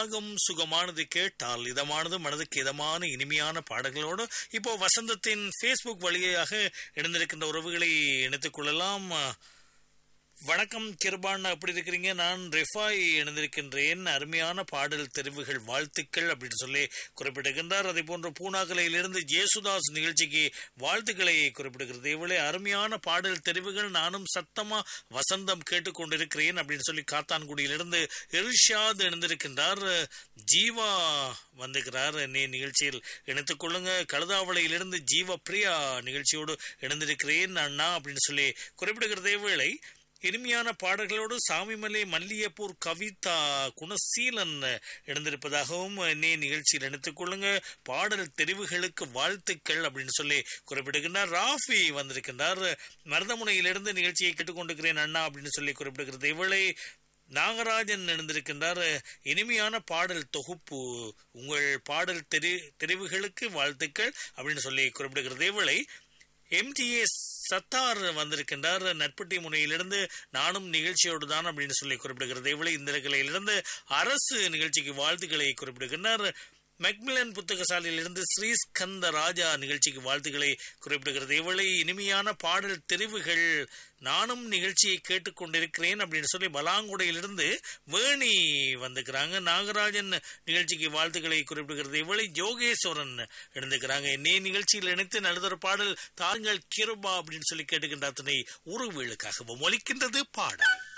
ராகம் சுகமானது கேட்டால் இதமானது மனதுக்கு இதமான இனிமையான பாடல்களோடு இப்போ வசந்தத்தின் ஃபேஸ்புக் வழியாக இணைந்திருக்கின்ற உறவுகளை இணைத்துக் கொள்ளலாம் வணக்கம் கிருபான் எப்படி இருக்கிறீங்க நான் ரெஃபாய் இணைந்திருக்கின்றேன் அருமையான பாடல் தெரிவுகள் வாழ்த்துக்கள் அப்படின்னு சொல்லி குறிப்பிட்டிருக்கின்றார் அதே போன்று பூனாகலையிலிருந்து ஜேசுதாஸ் நிகழ்ச்சிக்கு வாழ்த்துக்களை குறிப்பிடுகிறது இவ்வளவு அருமையான பாடல் தெரிவுகள் நானும் சத்தமா வசந்தம் கேட்டுக்கொண்டிருக்கிறேன் அப்படின்னு சொல்லி காத்தான்குடியிலிருந்து இர்ஷாத் இணைந்திருக்கின்றார் ஜீவா வந்திருக்கிறார் நீ நிகழ்ச்சியில் இணைத்துக் கொள்ளுங்க கழுதாவளையிலிருந்து ஜீவ பிரியா நிகழ்ச்சியோடு இணைந்திருக்கிறேன் அண்ணா அப்படின்னு சொல்லி குறிப்பிடுகிறதே வேளை இனிமையான பாடல்களோடு சாமிமலை மல்லியப்பூர் கவிதா குணசீலன் இணைந்திருப்பதாகவும் நீ நிகழ்ச்சியில் இணைத்துக் கொள்ளுங்க பாடல் தெரிவுகளுக்கு வாழ்த்துக்கள் அப்படின்னு சொல்லி குறிப்பிடுகின்றார் ராஃபி வந்திருக்கின்றார் மருதமுனையிலிருந்து நிகழ்ச்சியை கேட்டுக்கொண்டிருக்கிறேன் அண்ணா அப்படின்னு சொல்லி குறிப்பிடுகிறது இவளை நாகராஜன் இணைந்திருக்கின்றார் இனிமையான பாடல் தொகுப்பு உங்கள் பாடல் தெரி தெரிவுகளுக்கு வாழ்த்துக்கள் அப்படின்னு சொல்லி குறிப்பிடுகிறது இவளை எம்டிஏ சத்தார் வந்திருக்கின்றார் நட்பட்டி முனையிலிருந்து நானும் நிகழ்ச்சியோடு தான் அப்படின்னு சொல்லி குறிப்பிடுகிறது இவ்வளவு இந்த நிலையிலிருந்து அரசு நிகழ்ச்சிக்கு வாழ்த்துக்களை குறிப்பிடுகின்றார் மெக்மிலன் புத்தகசாலையிலிருந்து ஸ்ரீஸ்கந்த ராஜா நிகழ்ச்சிக்கு வாழ்த்துக்களை குறிப்பிடுகிறது இவளை இனிமையான பாடல் தெரிவுகள் நானும் நிகழ்ச்சியை கேட்டுக்கொண்டிருக்கிறேன் அப்படின்னு சொல்லி பலாங்குடையிலிருந்து வேணி வந்துக்கிறாங்க நாகராஜன் நிகழ்ச்சிக்கு வாழ்த்துக்களை குறிப்பிடுகிறது இவளை ஜோகேஸ்வரன் இருந்துக்கிறாங்க நீ நிகழ்ச்சியில் இணைத்து நல்லதொரு பாடல் தாங்கள் கிருபா அப்படின்னு சொல்லி கேட்டுக்கின்ற அத்தனை உறவுகளுக்காகவும் ஒலிக்கின்றது பாடல்